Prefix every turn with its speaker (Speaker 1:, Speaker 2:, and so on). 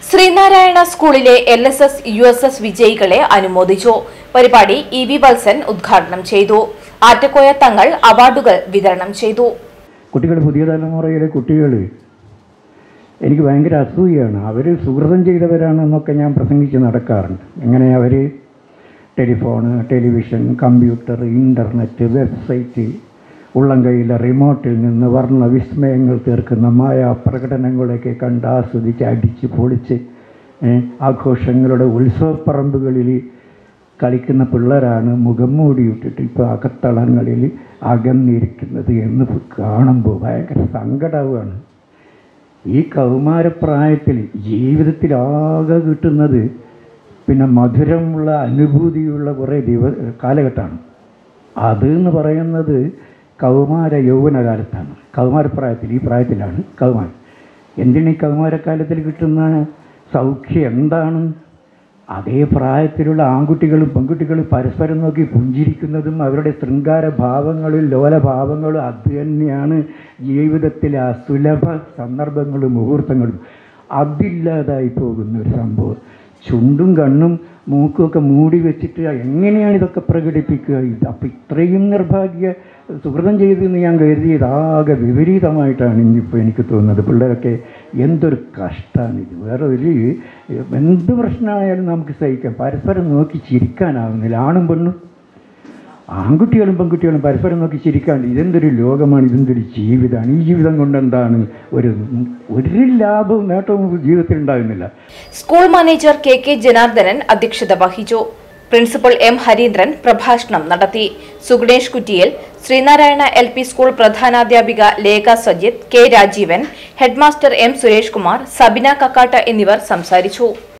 Speaker 1: ശ്രീനാരായണ സ്കൂളിലെ L S S U S S വിജയികളെ അനുമോദിച്ചു പരിപാടി ഇ വി വത്സൻ ഉദ്ഘാടനം ചെയ്തു ആറ്റക്കോയ തങ്ങൾ അവാർഡുകൾ വിതരണം ചെയ്തു
Speaker 2: കുട്ടികൾ പുതിയ തലമുറയിലെ കുട്ടികൾ എനിക്ക് ഭയങ്കര അസൂയാണ് അവർ സുഹൃതം ചെയ്തവരാണെന്നൊക്കെ ഞാൻ പ്രസംഗിച്ച് നടക്കാറുണ്ട് എങ്ങനെ അവർ telephone television computer internet website ഉള്ളം കൈയിലെ റിമോട്ടിൽ നിന്ന് വർണ്ണ വിസ്മയങ്ങൾ തീർക്കുന്ന മായ പ്രകടനങ്ങളൊക്കെ കണ്ട് ആസ്വദിച്ച് അടിച്ച് പൊളിച്ച് ഏ, ആഘോഷങ്ങളുടെ ഉത്സവപ്പറമ്പുകളിൽ കളിക്കുന്ന പിള്ളേരാണ് മുഖം മൂടിയിട്ടിട്ട് ഇപ്പോൾ അകത്തളങ്ങളിൽ അകന്നിരിക്കുന്നത് എന്ന് കാണുമ്പോൾ ഭയങ്കര സങ്കടവുമാണ് ഈ കൗമാരപ്രായത്തിൽ ജീവിതത്തിലാകെ കിട്ടുന്നത് പിന്നെ മധുരമുള്ള അനുഭൂതിയുള്ള കുറേ ദിവ കാലഘട്ടമാണ് അത് എന്ന് പറയുന്നത് കൗമാര യൗവനകാലത്താണ് കൗമാരപ്രായത്തിൽ ഈ പ്രായത്തിലാണ് കൗമാരം എന്തിന് ഈ കൗമാരക്കാലത്തിൽ കിട്ടുന്ന സൗഖ്യം എന്താണ് അതേ പ്രായത്തിലുള്ള ആൺകുട്ടികളും പെൺകുട്ടികളും പരസ്പരം നോക്കി പുഞ്ചിരിക്കുന്നതും അവരുടെ ശൃംഗാര ഭാവങ്ങളും ലോലഭാവങ്ങളും അത് തന്നെയാണ് ജീവിതത്തിലെ അസുലഭ സന്ദർഭങ്ങളും മുഹൂർത്തങ്ങളും അതില്ലാതായി പോകുന്ന ഒരു സംഭവം ചുണ്ടും കണ്ണും മൂക്കും ഒക്കെ മൂടി വെച്ചിട്ട് എങ്ങനെയാണ് ഇതൊക്കെ പ്രകടിപ്പിക്കുക ഇത് അപ്പം ഇത്രയും നിർഭാഗ്യ സുഹൃതം ചെയ്തെന്ന് ഞാൻ കരുതിയത് ആകെ വിപരീതമായിട്ടാണ് ഇനിയിപ്പോൾ എനിക്ക് തോന്നുന്നത് പിള്ളേരൊക്കെ എന്തൊരു കഷ്ടമാണ് ഇത് വേറെ ഒരു എന്ത് പ്രശ്നമായാലും നമുക്ക് സഹിക്കാം പരസ്പരം നോക്കി ചിരിക്കാനാവുന്നില്ല ആണും പെണ്ണും ആൺകുട്ടികളും പെൺകുട്ടികളും പരസ്പരം നോക്കി ചിരിക്കാണ്ട് ഇതെന്തൊരു ലോകമാണ് ഇതെന്തൊരു ജീവിതമാണ് ഈ ജീവിതം കൊണ്ട് എന്താണ് ഒരു ഒരു ലാഭവും നേട്ടവും ജീവിതത്തിൽ ഉണ്ടാകുന്നില്ല
Speaker 1: school manager K K Janardhanan അധ്യക്ഷത വഹിച്ചു പ്രിൻസിപ്പൽ എം ഹരീന്ദ്രൻ പ്രഭാഷണം നടത്തി Suganesh Kuttiyil Sreenarayana L P school പ്രധാനാധ്യാപിക Lekha Sajith K Rajeevan headmaster M Suresh Kumar Sabina Kakkat എന്നിവർ സംസാരിച്ചു